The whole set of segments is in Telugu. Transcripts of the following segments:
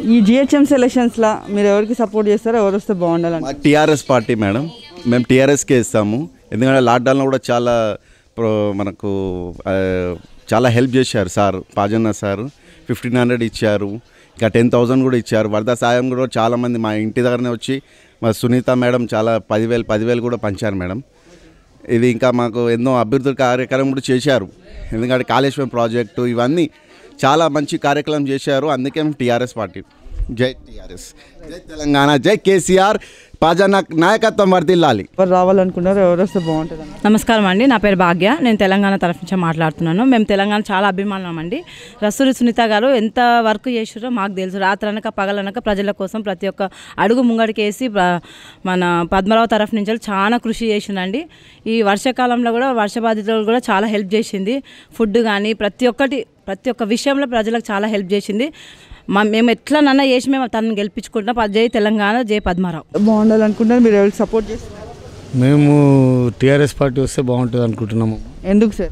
ఈ జిహెచ్ఎంసీ ఎలక్షన్స్లో మీరు ఎవరికి సపోర్ట్ చేస్తారో ఎవరు వస్తే బాగుండాలని మా టీఆర్ఎస్ పార్టీ మేడం మేము టీఆర్ఎస్కే ఇస్తాము ఎందుకంటే లాక్డౌన్లో కూడా చాలా ప్రో మనకు ఆ, చాలా హెల్ప్ చేశారు సార్ పాజన్న సార్ ఫిఫ్టీన్ హండ్రెడ్ ఇచ్చారు ఇంకా టెన్ థౌజండ్ కూడా ఇచ్చారు వరద సాయం కూడా చాలామంది మా ఇంటి దగ్గరనే వచ్చి మా సునీత మేడం చాలా పదివేలు పదివేలు కూడా పంచారు మేడం ఇది ఇంకా మాకు ఎన్నో అభివృద్ధి కార్యక్రమం కూడా చేశారు ఎందుకంటే కాళేశ్వరం ప్రాజెక్టు ఇవన్నీ చాలా మంచి కార్యక్రమం చేశారు అందుకే మేము టీఆర్ఎస్ పార్టీ జై టీఆర్ఎస్ జై తెలంగాణ జై కేసీఆర్ పాజన నాయకత్వం వర్దిల్లాలి ఎవరు రావాలనుకున్నారో ఎవరు వస్తే బాగుంటుంది నమస్కారం అండి నా పేరు భాగ్య నేను తెలంగాణ తరఫు నుంచి మాట్లాడుతున్నాను మేము తెలంగాణ చాలా అభిమానం అండి రసూరి సునీత గారు ఎంత వర్క్ చేసారో మాకు తెలుసు రాత్రనక పగలనక ప్రజల కోసం ప్రతి ఒక్క అడుగు ముంగడికేసి ప్ర- మన పద్మరావు తరఫు నుంచి చాలా కృషి చేసిందండి ఈ వర్షాకాలంలో కూడా వర్ష బాధితులు కూడా చాలా హెల్ప్ చేసింది ఫుడ్ కానీ ప్రతి ఒక్కటి ప్రతి ఒక్క విషయంలో ప్రజలకు చాలా హెల్ప్ చేసింది మా మేము ఎట్లా నన్న చేసి మేము తనను గెలిపించుకుంటున్నాం జై తెలంగాణ జై పద్మారావు బాగుండాలనుకుంటున్నారు మీరు ఎవరికి సపోర్ట్ చేస్తారు మేము టీఆర్ఎస్ పార్టీ వస్తే బాగుంటుంది అనుకుంటున్నాము ఎందుకు సార్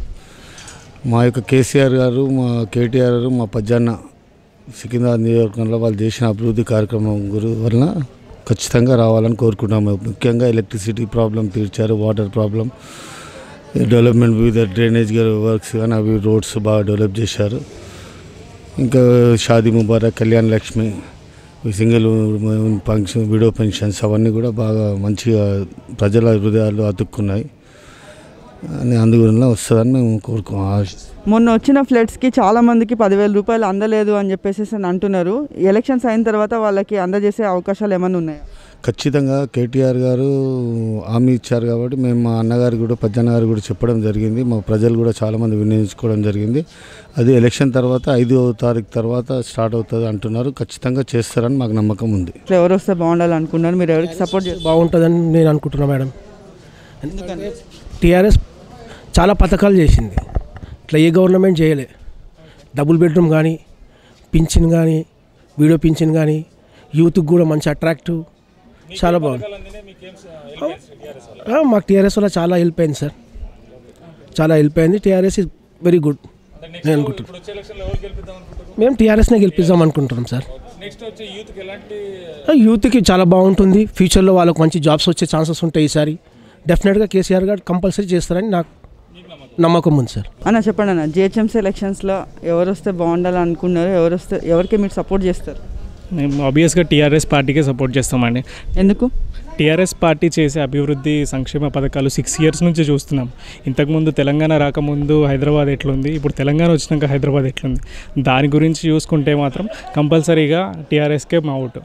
మా యొక్క కేసీఆర్ గారు మా కేటీఆర్ గారు మా పజ్జన్న సికింద్రాబాద్ నియోజకవర్గంలో వాళ్ళు చేసిన అభివృద్ధి కార్యక్రమం గురి వలన ఖచ్చితంగా రావాలని కోరుకుంటున్నాము ముఖ్యంగా ఎలక్ట్రిసిటీ ప్రాబ్లం తీర్చారు వాటర్ ప్రాబ్లం డెవలప్మెంట్ వివిధ డ్రైనేజ్ వర్క్స్ కానీ అవి రోడ్స్ బాగా డెవలప్ చేశారు ఇంకా Shaadi Mubarak Kalyan Lakshmi single function widow pensions అవన్నీ కూడా బాగా మంచిగా ప్రజల హృదయాలు అతుక్కున్నాయి అని అందువలన వస్తుందని మేము కోరుకో ఆశిస్తున్నాం మొన్న వచ్చిన ఫ్లడ్స్కి చాలా మందికి పదివేల రూపాయలు అందలేదు అని చెప్పేసి అని అంటున్నారు ఎలక్షన్స్ అయిన తర్వాత వాళ్ళకి అందజేసే అవకాశాలు ఏమైనా ఉన్నాయా ఖచ్చితంగా కేటీఆర్ గారు హామీ ఇచ్చారు కాబట్టి మేము మా అన్నగారికి కూడా పద్దన్న గారికి కూడా చెప్పడం జరిగింది మా ప్రజలు కూడా చాలామంది వినియోగించుకోవడం జరిగింది అది ఎలక్షన్ తర్వాత ఐదో తారీఖు తర్వాత స్టార్ట్ అవుతుంది అంటున్నారు ఖచ్చితంగా చేస్తారని మాకు నమ్మకం ఉంది ఇట్లా ఎవరు వస్తే బాగుండాలనుకున్నారు మీరు ఎవరికి సపోర్ట్ చేస్తారు బాగుంటుందని నేను అనుకుంటున్నా మేడం ఎందుకంటే టీఆర్ఎస్ చాలా పథకాలు చేసింది ఇట్లా ఏ గవర్నమెంట్ చేయలే డబుల్ బెడ్రూమ్ కానీ పింఛన్ కానీ వీడియో పింఛన్ కానీ యూత్కి కూడా మంచి అట్రాక్టివ్ చాలా బాగుంది ఆ, మాకు టీఆర్ఎస్ వల్ల చాలా హెల్ప్ అయింది సార్ చాలా హెల్ప్ అయింది టీఆర్ఎస్ ఇస్ వెరీ గుడ్ నేను అనుకుంటున్నాను మేము టీఆర్ఎస్నే గెలిపిద్దాం అనుకుంటున్నాం సార్ ఆ, యూత్కి చాలా బాగుంటుంది ఫ్యూచర్లో వాళ్ళకి మంచి జాబ్స్ వచ్చే ఛాన్సెస్ ఉంటాయి ఈసారి డెఫినెట్గా కేసీఆర్ గారు కంపల్సరీ చేస్తారని నాకు నమ్మకం ఉంది సార్ అన్న చెప్పండి అన్న జిహెచ్ఎంసీ ఎలక్షన్స్లో ఎవరు వస్తే బాగుండాలనుకున్నారు ఎవరు వస్తే ఎవరికి మీరు సపోర్ట్ చేస్తారు మేము ఆబ్వియస్గా టీఆర్ఎస్ పార్టీకే సపోర్ట్ చేస్తామండి ఎందుకు టీఆర్ఎస్ పార్టీ చేసే అభివృద్ధి సంక్షేమ పథకాలు సిక్స్ ఇయర్స్ నుంచి చూస్తున్నాం ఇంతకుముందు తెలంగాణ రాకముందు హైదరాబాద్ ఎట్లుంది ఇప్పుడు తెలంగాణ వచ్చినాక హైదరాబాద్ ఎట్లుంది దాని గురించి చూసుకుంటే మాత్రం కంపల్సరీగా టీఆర్ఎస్కే మా ఓటు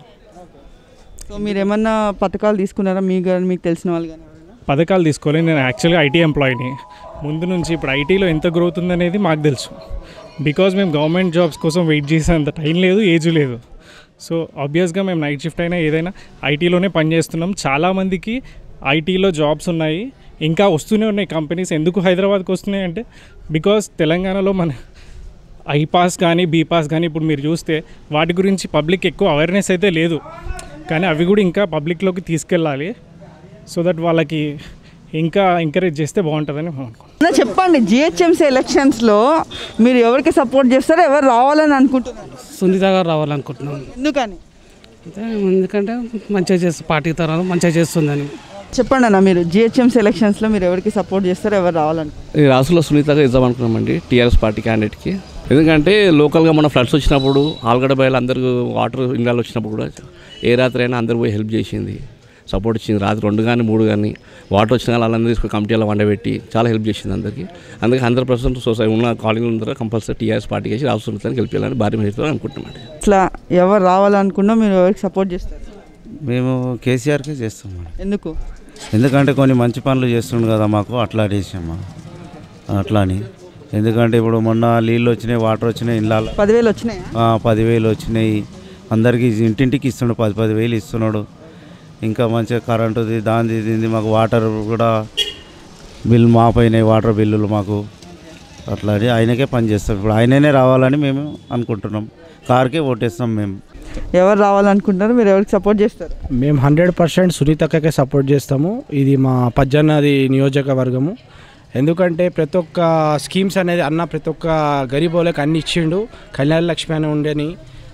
సో మీరు ఏమన్నా పథకాలు తీసుకున్నారా మీ కానీ మీకు తెలిసిన వాళ్ళు కానీ ఎవరైనా? పథకాలు తీసుకోవాలి నేను యాక్చువల్గా ఐటీ ఎంప్లాయీని ముందు నుంచి ఇప్పుడు ఐటీలో ఎంత గ్రోత్ ఉందనేది మాకు తెలుసు బికాజ్ మేము గవర్నమెంట్ జాబ్స్ కోసం వెయిట్ చేసేంత టైం లేదు ఏజ్ లేదు సో ఆబ్వియస్గా మేము నైట్ షిఫ్ట్ అయినా ఏదైనా ఐటీలోనే పనిచేస్తున్నాం చాలామందికి ఐటీలో జాబ్స్ ఉన్నాయి ఇంకా వస్తూనే ఉన్నాయి కంపెనీస్ ఎందుకు హైదరాబాద్కి వస్తున్నాయి అంటే బికాజ్ తెలంగాణలో మన ఐ పాస్ కానీ బీ పాస్ కానీ ఇప్పుడు మీరు చూస్తే వాటి గురించి పబ్లిక్ ఎక్కువ అవేర్నెస్ అయితే లేదు కానీ అవి కూడా ఇంకా పబ్లిక్లోకి తీసుకెళ్ళాలి సో దట్ వాళ్ళకి ఇంకా ఎంకరేజ్ చేస్తే బాగుంటుందని మేము అనుకుంటున్నాం అన్న చెప్పండి జిహెచ్ఎంసీ ఎలక్షన్స్లో మీరు ఎవరికి సపోర్ట్ చేస్తారో ఎవరు రావాలని అనుకుంటున్నారు సునీత గారు రావాలనుకుంటున్నాం ఎందుకని అయితే ఎందుకంటే మంచిగా చేస్తుంది పార్టీ తరాలు మంచిగా చేస్తుందని చెప్పండి అన్న మీరు జిహెచ్ఎంసీ ఎలక్షన్స్లో మీరు ఎవరికి సపోర్ట్ చేస్తారో ఎవరు రావాలనుకుంటున్నారు ఈ రాసులో సునీతగా ఇద్దాం అనుకున్నామండి టీఆర్ఎస్ పార్టీ క్యాండిడేట్కి ఎందుకంటే లోకల్గా మన ఫ్లడ్స్ వచ్చినప్పుడు ఆల్గడ బయలు అందరూ వాటర్ ఇండియాలో వచ్చినప్పుడు కూడా ఏ రాత్రి అయినా అందరు పోయి హెల్ప్ చేసింది సపోర్ట్ ఇచ్చింది రాత్రి రెండు కానీ మూడు కానీ వాటర్ వచ్చిన కానీ వాళ్ళందరూ తీసుకుని కమిటీలో వండబెట్టి చాలా హెల్ప్ చేసింది అందరికీ అందుకే హండ్రెడ్ పర్సెంట్ సొసైటీ ఉన్న కాలనీలో అందరూ కంపల్సరీ టీఆర్ఎస్ పార్టీకి వేసి రాసు సునీతని గెలిపించాలని భారీ మెజార్టీతో అనుకుంటున్నామండి ఇట్లా ఎవరు రావాలనుకున్నా మీరు ఎవరికి సపోర్ట్ చేస్తారు మేము కేసీఆర్కే చేస్తాం మేడం ఎందుకు ఎందుకంటే కొన్ని మంచి పనులు చేస్తుండు కదా మాకు అట్లా చేసాము అట్లా అని ఎందుకంటే ఇప్పుడు మొన్న నీళ్ళు వచ్చినాయి వాటర్ వచ్చినాయి ఇళ్ళ పదివేలు వచ్చినాయా పదివేలు వచ్చినాయి అందరికీ ఇంటింటికి ఇస్తున్నాడు పది పదివేలు ఇస్తున్నాడు ఇంకా మంచిగా కరెంటుది దానిది దీనిది మాకు వాటర్ కూడా బిల్ మాపైనాయి వాటర్ బిల్లులు మాకు అట్లా అని ఆయనకే పని చేస్తాం ఇప్పుడు ఆయననే రావాలని మేము అనుకుంటున్నాం కార్కే ఓటేస్తాం మేము ఎవరు రావాలనుకుంటున్నారు మీరు ఎవరికి సపోర్ట్ చేస్తారు మేము హండ్రెడ్ పర్సెంట్ సునీతకే సపోర్ట్ చేస్తాము ఇది మా పజ్జన్నది నియోజకవర్గము ఎందుకంటే ప్రతి ఒక్క స్కీమ్స్ అనేది అన్న ప్రతి ఒక్క గరీబ్ వాళ్ళకి అన్ని ఇచ్చిండు కళ్యాణ లక్ష్మి అని ఉండని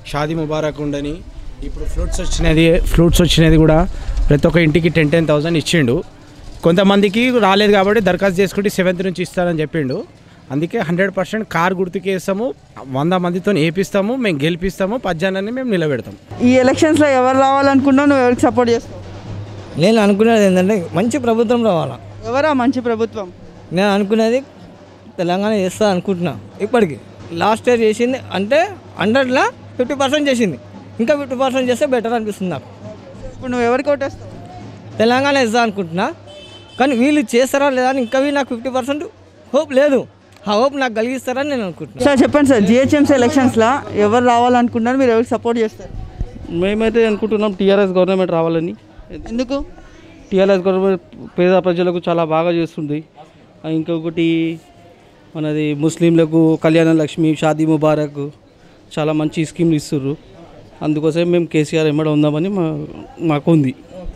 షాదీ ముబారక్ ఉండని ఇప్పుడు ఫ్రూట్స్ వచ్చినది ఫ్రూట్స్ వచ్చినది కూడా ప్రతి ఒక్క ఇంటికి టెన్ టెన్ థౌసండ్ ఇచ్చిండు కొంతమందికి రాలేదు కాబట్టి దరఖాస్తు చేసుకుంటే సెవెంత్ నుంచి ఇస్తానని చెప్పిండు అందుకే హండ్రెడ్ పర్సెంట్ కార్ గుర్తుకి వేస్తాము వంద మందితో వేపిస్తాము మేము గెలిపిస్తాము పద్యాన్ని మేము నిలబెడతాం ఈ ఎలక్షన్స్లో ఎవరు రావాలనుకున్నావు నువ్వు ఎవరికి సపోర్ట్ చేస్తావు నేను అనుకునేది ఏంటంటే మంచి ప్రభుత్వం రావాలా ఎవరా మంచి ప్రభుత్వం నేను అనుకునేది తెలంగాణ చేస్తా అనుకుంటున్నా ఇప్పటికి లాస్ట్ ఇయర్ చేసింది అంటే హండ్రెడ్లో ఫిఫ్టీ పర్సెంట్ చేసింది ఇంకా ఫిఫ్టీ పర్సెంట్ చేస్తే బెటర్ అనిపిస్తుంది నాకు ఇప్పుడు నువ్వు ఎవరికి ఓటేస్తావు తెలంగాణ ఇస్తా అనుకుంటున్నా కానీ వీళ్ళు చేస్తారా లేదా అని ఇంకా నాకు ఫిఫ్టీ పర్సెంట్ హోప్ లేదు ఆ హోప్ నాకు కలిగిస్తారని నేను అనుకుంటున్నాను సార్ చెప్పండి సార్ జిహెచ్ఎంసీ ఎలక్షన్స్లో ఎవరు రావాలనుకుంటున్నారు మీరు ఎవరికి సపోర్ట్ చేస్తారు మేమైతే అనుకుంటున్నాం టీఆర్ఎస్ గవర్నమెంట్ రావాలని ఎందుకు టీఆర్ఎస్ గవర్నమెంట్ పేద ప్రజలకు చాలా బాగా చేస్తుంది ఆ, ఇంకొకటి మనది ముస్లింలకు కళ్యాణ లక్ష్మి షాదీ ముబారక్ చాలా మంచి స్కీమ్లు ఇస్తుర్రు అందుకోసం మేము కేసీఆర్ ఎమ్మడ ఉందామని మా మాకు ఉంది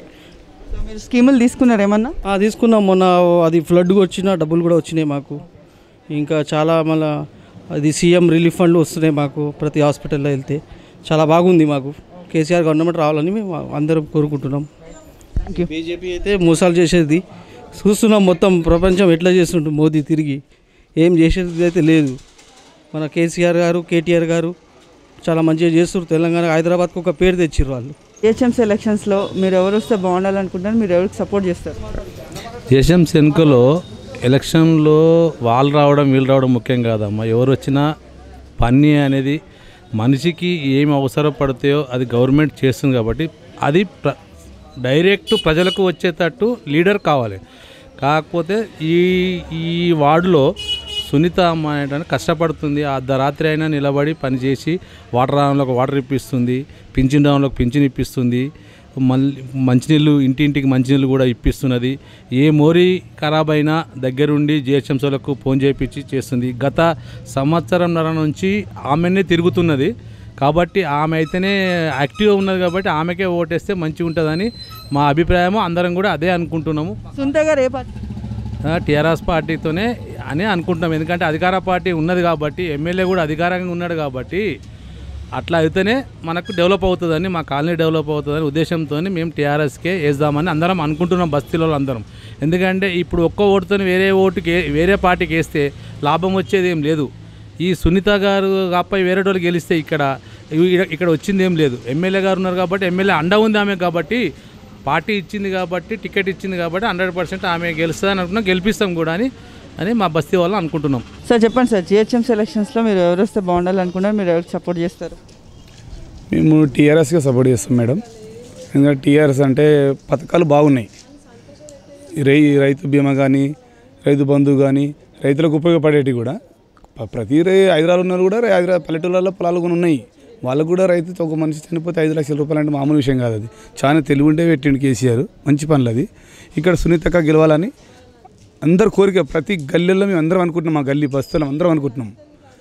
సో మీరు స్కీములు తీసుకున్నారు ఏమన్నా ఆ, తీసుకున్నాం మొన్న అది ఫ్లడ్ వచ్చిన డబ్బులు కూడా వచ్చినాయి మాకు ఇంకా చాలా మళ్ళా అది సీఎం రిలీఫ్ ఫండ్లు వస్తున్నాయి మాకు ప్రతి హాస్పిటల్లో వెళ్తే చాలా బాగుంది మాకు కేసీఆర్ గవర్నమెంట్ రావాలని మేము అందరం కోరుకుంటున్నాం బీజేపీ అయితే మోసాలు చేసేది చూస్తున్నాం మొత్తం ప్రపంచం ఎట్లా చేస్తుంటు మోదీ తిరిగి ఏం చేసేది అయితే లేదు మన కేసీఆర్ గారు కేటీఆర్ గారు చాలా మంచిగా చేస్తున్నారు తెలంగాణ హైదరాబాద్కు ఒక పేరు తెచ్చిర్రు వాళ్ళు జిహెచ్ఎంసీ ఎలక్షన్స్లో మీరు ఎవరు వస్తే బాగుండాలనుకుంటున్నారు మీరు ఎవరికి సపోర్ట్ చేస్తారు దేశం సెన్కలో ఎలక్షన్లో వాళ్ళు రావడం వీళ్ళు రావడం ముఖ్యం కాదమ్మా ఎవరు వచ్చినా పని అనేది మనిషికి ఏమి అవసరం పడతాయో అది గవర్నమెంట్ చేస్తుంది కాబట్టి అది ప్ర డైరెక్ట్ ప్రజలకు వచ్చేటట్టు లీడర్ కావాలి కాకపోతే ఈ ఈ వార్డులో సునీత అమ్మ అనేటువంటి కష్టపడుతుంది అర్ధరాత్రి అయినా నిలబడి పనిచేసి వాటర్ రావడంలోకి వాటర్ ఇప్పిస్తుంది పింఛన్ రావడంలోకి పింఛన్ ఇప్పిస్తుంది మళ్ళీ మంచినీళ్ళు ఇంటింటికి మంచినీళ్ళు కూడా ఇప్పిస్తున్నది ఏ మోరీ ఖరాబ్ అయినా దగ్గరుండి జిహెచ్ఎంసీలకు ఫోన్ చేయించి చేస్తుంది గత సంవత్సరంన్నర నుంచి ఆమెనే తిరుగుతున్నది కాబట్టి ఆమె అయితేనే యాక్టివ్గా ఉన్నది కాబట్టి ఆమెకే ఓటేస్తే మంచిగా ఉంటుందని మా అభిప్రాయము అందరం కూడా అదే అనుకుంటున్నాము సునీత గారు ఏ పార్టీ టీఆర్ఎస్ పార్టీతోనే అని అనుకుంటున్నాం ఎందుకంటే అధికార పార్టీ ఉన్నది కాబట్టి ఎమ్మెల్యే కూడా అధికారంగా ఉన్నాడు కాబట్టి అట్లా అయితేనే మనకు డెవలప్ అవుతుందని మా కాలనీ డెవలప్ అవుతుందని ఉద్దేశంతో మేము టీఆర్ఎస్కే వేద్దామని అందరం అనుకుంటున్నాం బస్తీలో అందరం ఎందుకంటే ఇప్పుడు ఒక్క ఓటుతో వేరే ఓటుకి వేరే పార్టీకి వేస్తే లాభం వచ్చేది ఏం లేదు ఈ సునీత గారు అబ్బాయి వేరే వాళ్ళు గెలిస్తే ఇక్కడ ఇ- ఇక్కడ వచ్చింది ఏం లేదు ఎమ్మెల్యే గారు ఉన్నారు కాబట్టి ఎమ్మెల్యే అండ ఉంది ఆమె కాబట్టి పార్టీ ఇచ్చింది కాబట్టి టికెట్ ఇచ్చింది కాబట్టి హండ్రెడ్ పర్సెంట్ ఆమె గెలుస్తుంది అని అనుకున్నాం గెలిపిస్తాం కూడా అని అని మా బస్తీ వాళ్ళు అనుకుంటున్నాం సార్ చెప్పండి సార్ జిహెచ్ఎంసీ ఎలక్షన్స్లో మీరు ఎవరు వస్తే బాగుండాలనుకుంటున్నారు మీరు ఎవరికి సపోర్ట్ చేస్తారు మేము టీఆర్ఎస్గా సపోర్ట్ చేస్తాం మేడం ఎందుకంటే టీఆర్ఎస్ అంటే పథకాలు బాగున్నాయి ఈ రై రైతు బీమా కానీ రైతు బంధు కానీ రైతులకు ఉపయోగపడేటివి కూడా ప- ప్రతి రై హైదరాబాద్ ఉన్నారు కూడా రై- హైదరాబాద్ పల్లెటూళ్ళలో పొలాలు కూడా ఉన్నాయి వాళ్ళకు కూడా రైతు ఒక మనిషి చనిపోతే ఐదు లక్షల రూపాయలు అంటే మామూలు విషయం కాదు అది చాలా తెలివింటే పెట్టిండు కేసీఆర్ మంచి పనులు అది ఇక్కడ సునీతక్క గెలవాలని అందరు కోరిక ప్రతి గల్లీలో మేము అందరం అనుకుంటున్నాం మా గల్లీ బస్తులం అందరం అనుకుంటున్నాం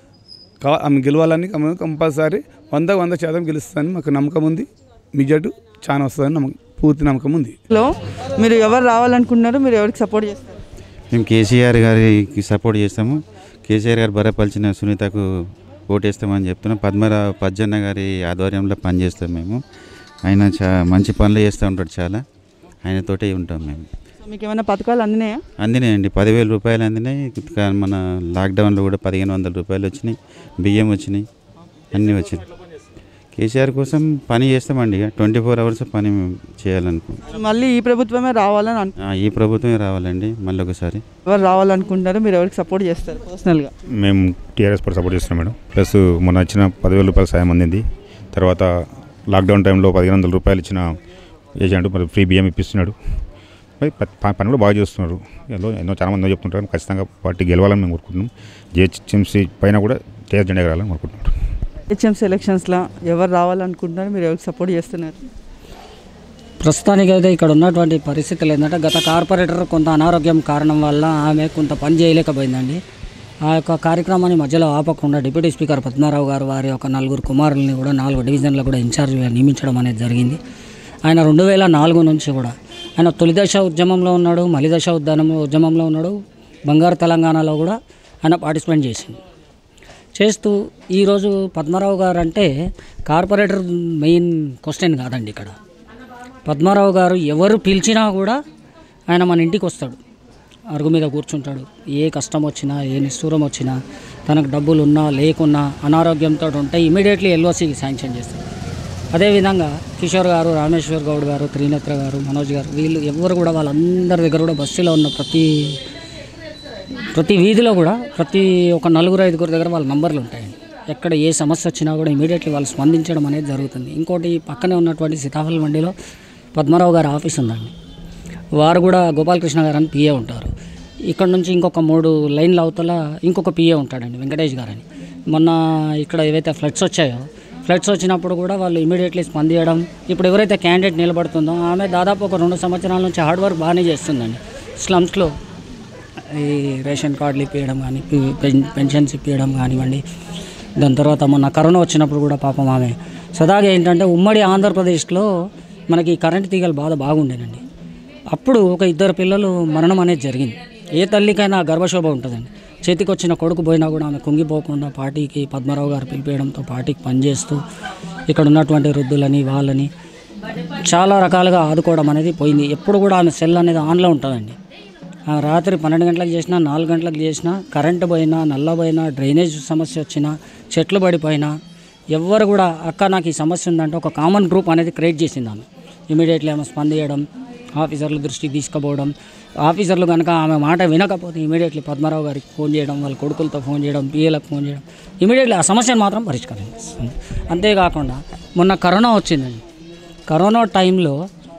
కా ఆమె గెలవాలని కం- కంపల్సరీ వంద వంద శాతం గెలుస్తుందని మాకు నమ్మకం ఉంది మిజటు చాలా వస్తుందని నమ్మకం పూర్తి నమ్మకం ఉంది లో మీరు ఎవరు రావాలనుకుంటున్నారు మీరు ఎవరికి సపోర్ట్ చేస్తారు మేము కేసీఆర్ గారికి సపోర్ట్ చేస్తాము కేసీఆర్ గారు బరపలిచిన సునీతకు ఓటేస్తామని చెప్తున్నాం పద్మరావు పజ్జన్న గారి ఆధ్వర్యంలో పనిచేస్తాం మేము ఆయన చా మంచి పనులు చేస్తూ ఉంటాడు చాలా ఆయనతోటే ఉంటాం మేము సో మీకు ఏమైనా పథకాలు అందినాయా అందినాయండి పదివేల రూపాయలు అందినాయి ఇంకా మన లాక్డౌన్లో కూడా పదిహేను వందల రూపాయలు వచ్చినాయి బియ్యం వచ్చినాయి అన్నీ వచ్చినాయి కేసీఆర్ కోసం పని చేస్తామండి ఇక ట్వంటీ ఫోర్ అవర్స్ పని చేయాలనుకుంటున్నాం మళ్ళీ ఈ ప్రభుత్వమే రావాలని అను ఆ, ఈ ప్రభుత్వమే రావాలండి మళ్ళీ ఒకసారి ఎవరు రావాలనుకుంటున్నారు మీరు ఎవరికి సపోర్ట్ చేస్తారు పర్సనల్గా మేము టీఆర్ఎస్ పార్టీ సపోర్ట్ చేస్తున్నాం మేడం ప్లస్ మొన్న వచ్చిన పదివేల రూపాయల సాయం అందింది తర్వాత లాక్డౌన్ టైంలో పదిహేను వందల రూపాయలు ఇచ్చిన ఏజెంట్ మరి ఫ్రీ బియ్యం ఇప్పిస్తున్నాడు మరి ప- ప- పని కూడా బాగా చేస్తున్నారు ఎన్నో ఎన్నో చాలా మంది చెప్తుంటారు ఖచ్చితంగా పార్టీ గెలవాలని మేము కోరుకుంటున్నాం జిహెచ్ఎంసీ పైన కూడా టీఆర్ జెండా ఎగరాలని కోరుకుంటున్నాం హెచ్ఎంసీ ఎలక్షన్స్లో ఎవరు రావాలనుకుంటున్నారు మీరు ఎవరికి సపోర్ట్ చేస్తున్నారు ప్రస్తుతానికి అయితే ఇక్కడ ఉన్నటువంటి పరిస్థితులు ఏంటంటే గత కార్పొరేటర్ కొంత అనారోగ్యం కారణం వల్ల ఆమె కొంత పని చేయలేకపోయిందండి ఆ యొక్క కార్యక్రమాన్ని మధ్యలో ఆపకుండా డిప్యూటీ స్పీకర్ పద్మారావు గారు వారి యొక్క నలుగురు కుమారుల్ని కూడా నాలుగు డివిజన్లో కూడా ఇన్ఛార్జిగా నియమించడం అనేది జరిగింది ఆయన రెండు వేల నాలుగు నుంచి కూడా ఆయన తొలి దశ ఉద్యమంలో ఉన్నాడు మలి దశ ఉద్యానం ఉద్యమంలో ఉన్నాడు బంగారు తెలంగాణలో కూడా ఆయన పార్టిసిపేట్ చేసింది చేస్తూ ఈరోజు పద్మారావు గారు అంటే కార్పొరేటర్ మెయిన్ క్వశ్చన్ కాదండి ఇక్కడ పద్మారావు గారు ఎవరు పిలిచినా కూడా ఆయన మన ఇంటికి వస్తాడు అరుగు మీద కూర్చుంటాడు ఏ కష్టం వచ్చినా ఏ నిష్ఠూరం వచ్చినా తనకు డబ్బులు ఉన్నా లేకున్నా అనారోగ్యంతో ఉంటే ఇమీడియట్లీ ఎల్ఓసికి శాంక్షన్ చేస్తాడు అదేవిధంగా కిషోర్ గారు రామేశ్వర్ గౌడ్ గారు త్రినేత్ర గారు మనోజ్ గారు వీళ్ళు ఎవరు కూడా వాళ్ళందరి దగ్గర కూడా బస్సులో ఉన్న ప్రతి ప్రతి వీధిలో కూడా ప్రతి ఒక నలుగురు ఐదుగురు దగ్గర వాళ్ళ నంబర్లు ఉంటాయండి ఎక్కడ ఏ సమస్య వచ్చినా కూడా ఇమీడియట్లీ వాళ్ళు స్పందించడం అనేది జరుగుతుంది ఇంకోటి పక్కనే ఉన్నటువంటి సీతాఫల మండిలో పద్మారావు గారి ఆఫీస్ ఉందండి వారు కూడా గోపాలకృష్ణ గారు అని పిఏ ఉంటారు ఇక్కడ నుంచి ఇంకొక మూడు లైన్ల అవతల ఇంకొక పిఏ ఉంటాడండి వెంకటేష్ గారు అని మొన్న ఇక్కడ ఏవైతే ఫ్లడ్స్ వచ్చాయో ఫ్లడ్స్ వచ్చినప్పుడు కూడా వాళ్ళు ఇమీడియట్లీ స్పందించడం ఇప్పుడు ఎవరైతే క్యాండిడేట్ నిలబడుతుందో ఆమె దాదాపు ఒక రెండు సంవత్సరాల నుంచి హార్డ్ వర్క్ బాగానే చేస్తుందండి స్లమ్స్లో ఈ రేషన్ కార్డులు ఇప్పించడం కానీ పి- పెన్- పెన్షన్స్ ఇప్పించడం కానివ్వండి దాని తర్వాత మొన్న కరోనా వచ్చినప్పుడు కూడా పాపం ఆమె సదాగా ఏంటంటే ఉమ్మడి ఆంధ్రప్రదేశ్లో మనకి ఈ కరెంట్ తీగల బాధ బాగుండేనండి అప్పుడు ఒక ఇద్దరు పిల్లలు మరణం అనేది జరిగింది ఏ తల్లికైనా గర్భశోభ ఉంటుందండి చేతికి వచ్చిన కొడుకు పోయినా కూడా ఆమె కుంగిపోకుండా పార్టీకి పద్మారావు గారు పిలిపేయడంతో పార్టీకి పనిచేస్తూ ఇక్కడ ఉన్నటువంటి వృద్ధులని వాళ్ళని చాలా రకాలుగా ఆదుకోవడం అనేది పోయింది ఎప్పుడు కూడా ఆమె సెల్ అనేది ఆన్లో ఉంటుందండి ఆ రాత్రి పన్నెండు గంటలకు చేసినా నాలుగు గంటలకు చేసినా కరెంటు పోయినా నల్ల పోయినా డ్రైనేజ్ సమస్య వచ్చినా చెట్లు పడిపోయినా ఎవ్వరు కూడా అక్క నాకు ఈ సమస్య ఉందంటే ఒక కామన్ గ్రూప్ అనేది క్రియేట్ చేసింది ఆమె ఇమీడియట్లీ ఆమె స్పందించడం ఆఫీసర్ల దృష్టికి తీసుకుపోవడం ఆఫీసర్లు కనుక ఆమె మాట వినకపోతే ఇమీడియట్లీ పద్మారావు గారికి ఫోన్ చేయడం వాళ్ళ కొడుకులతో ఫోన్ చేయడం పిఏలకు ఫోన్ చేయడం ఇమీడియట్లీ ఆ సమస్యను మాత్రం పరిష్కారం చేస్తుంది అంతేకాకుండా మొన్న కరోనా వచ్చిందండి కరోనా టైంలో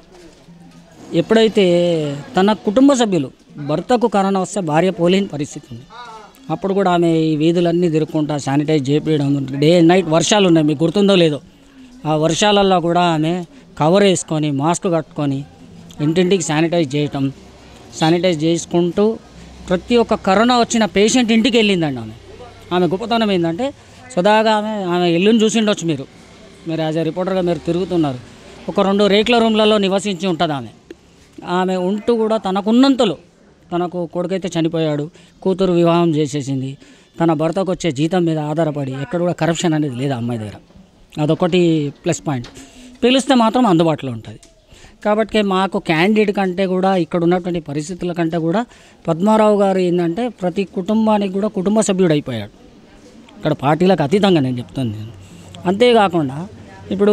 ఎప్పుడైతే తన కుటుంబ సభ్యులు భర్తకు కరోనా వస్తే భార్య పోలేని పరిస్థితి ఉంది అప్పుడు కూడా ఆమె ఈ వీధులన్నీ తిరుక్కుంటా శానిటైజ్ చేపించడం డే అండ్ నైట్ వర్షాలు ఉన్నాయి మీకు గుర్తుందో లేదో ఆ వర్షాలల్లో కూడా ఆమె కవర్ వేసుకొని మాస్క్ కట్టుకొని ఇంటింటికి శానిటైజ్ చేయటం శానిటైజ్ చేసుకుంటూ ప్రతి ఒక్క కరోనా వచ్చిన పేషెంట్ ఇంటికి వెళ్ళిందండి ఆమె ఆమె గొప్పతనం ఏంటంటే సదాగా ఆమె ఆమె ఇల్లుని చూసిండొచ్చు మీరు మీరు యాజ్ ఎ రిపోర్టర్గా మీరు తిరుగుతున్నారు ఒక రెండు రేట్ల రూమ్లలో నివసించి ఉంటుంది ఆమె ఆమె ఉంటూ కూడా తనకున్నంతలో తనకు కొడుకైతే చనిపోయాడు కూతురు వివాహం చేసేసింది తన భర్తకు వచ్చే జీతం మీద ఆధారపడి ఎక్కడ కూడా కరప్షన్ అనేది లేదు ఆ అమ్మాయి దగ్గర అదొకటి ప్లస్ పాయింట్ పిలిస్తే మాత్రం అందుబాటులో ఉంటుంది కాబట్టి మాకు క్యాండిడేట్ కంటే కూడా ఇక్కడ ఉన్నటువంటి పరిస్థితుల కంటే కూడా పద్మారావు గారు ఏంటంటే ప్రతి కుటుంబానికి కూడా కుటుంబ సభ్యుడు అయిపోయాడు ఇక్కడ పార్టీలకు అతీతంగా నేను చెప్తాను నేను అంతేకాకుండా ఇప్పుడు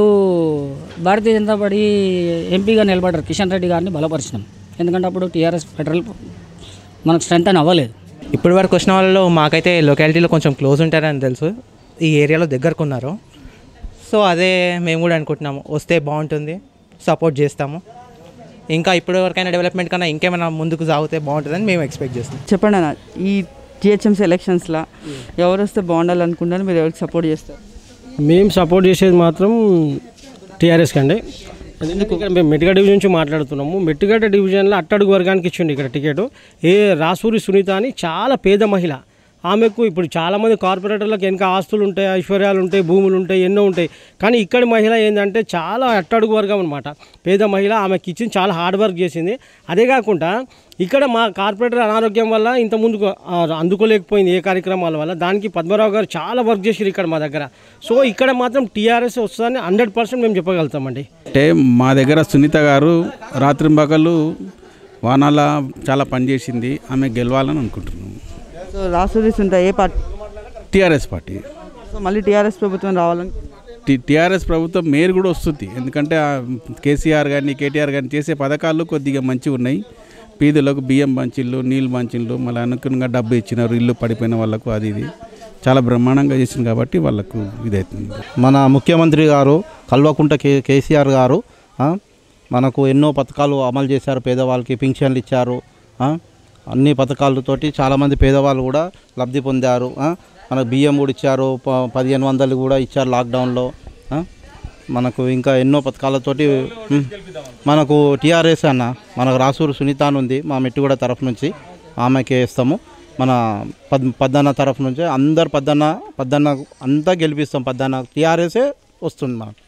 భారతీయ జనతా పార్టీ ఎంపీగా నిలబడ్డారు కిషన్ రెడ్డి గారిని బలపరిచినాం ఎందుకంటే అప్పుడు టీఆర్ఎస్ ఫెడరల్ మనకు స్ట్రెంత్ అని అవ్వలేదు ఇప్పటి వరకు వచ్చిన వాళ్ళలో మాకైతే లొకాలిటీలో కొంచెం క్లోజ్ ఉంటారని తెలుసు ఈ ఏరియాలో దగ్గరకు ఉన్నారు సో అదే మేము కూడా అనుకుంటున్నాము వస్తే బాగుంటుంది సపోర్ట్ చేస్తాము ఇంకా ఇప్పటి వరకైనా డెవలప్మెంట్ కన్నా ఇంకేమైనా ముందుకు సాగితే బాగుంటుందని మేము ఎక్స్పెక్ట్ చేస్తాం చెప్పండి అన్న ఈ జిహెచ్ఎంసీ ఎలక్షన్స్లో ఎవరు వస్తే బాగుండాలనుకుంటారు మీరు ఎవరికి సపోర్ట్ చేస్తారు మేము సపోర్ట్ చేసేది మాత్రం టీఆర్ఎస్కి అండి ఎందుకంటే మేము మెట్టిగడ్డ డివిజన్ నుంచి మాట్లాడుతున్నాము మెట్టిగడ్డ డివిజన్లో అట్టడుగు వర్గానికి ఇచ్చిండు ఇక్కడ టికెట్ ఏ రాసూరి సునీత అని చాలా పేద మహిళ ఆమెకు ఇప్పుడు చాలామంది కార్పొరేటర్లకు వెనక ఆస్తులు ఉంటాయి ఐశ్వర్యాలు ఉంటాయి భూములు ఉంటాయి ఎన్నో ఉంటాయి కానీ ఇక్కడి మహిళ ఏంటంటే చాలా అట్టడుగు వర్గం అనమాట పేద మహిళ ఆమెకి ఇచ్చింది చాలా హార్డ్ వర్క్ చేసింది అదే కాకుండా ఇక్కడ మా కార్పొరేటర్ అనారోగ్యం వల్ల ఇంత ముందుకు ఆ, అందుకోలేకపోయింది ఏ కార్యక్రమాల వల్ల దానికి పద్మరావు గారు చాలా వర్క్ చేసారు ఇక్కడ మా దగ్గర సో ఇక్కడ మాత్రం టీఆర్ఎస్ వస్తుందని హండ్రెడ్ పర్సెంట్ మేము చెప్పగలుగుతామండి అంటే మా దగ్గర సునీత గారు రాత్రింబగళ్ళు వానాల చాలా పనిచేసింది ఆమె గెలవాలని అనుకుంటున్నాం సో రాసూరి సునీత ఏ పార్టీ టీఆర్ఎస్ పార్టీ సో మళ్ళీ టీఆర్ఎస్ ప్రభుత్వం రావాలని టీ టీఆర్ఎస్ ప్రభుత్వం మేరు కూడా వస్తుంది ఎందుకంటే ఆ కేసీఆర్ కానీ కేటీఆర్ కానీ చేసే పథకాలు కొద్దిగా మంచిగా ఉన్నాయి పీదులకు బియ్యం పంచిళ్ళు నీళ్ళు పంచిళ్ళు మళ్ళీ అనుకున్నగా డబ్బు ఇచ్చినారు ఇల్లు పడిపోయిన వాళ్ళకు అది ఇది చాలా బ్రహ్మాండంగా చేసింది కాబట్టి వాళ్ళకు ఇదవుతుంది మన ముఖ్యమంత్రి గారు కల్వకుంట కే కేసీఆర్ గారు ఆ, మనకు ఎన్నో పథకాలు అమలు చేశారు పేదవాళ్ళకి పింఛన్లు ఇచ్చారు ఆ, అన్ని పథకాలతోటి చాలామంది పేదవాళ్ళు కూడా లబ్ధి పొందారు ఆ, మనకు బియ్యం కూడా ఇచ్చారు ప- పదిహేను వందలు కూడా ఇచ్చారు లాక్డౌన్లో ఆ, మనకు ఇంకా ఎన్నో పథకాలతోటి ఉమ్, మనకు టీఆర్ఎస్ అన్న మనకు రాసూరు సునీత అని ఉంది మా మెట్టుగూడ తరఫు నుంచి ఆమెకే ఇస్తాము మన పద్ పద్దన్న తరఫు నుంచి అందరు పద్దన్న పద్దన్న అంతా గెలిపిస్తాం పద్దన్న టీఆర్ఎస్ఏ వస్తుంది మనకు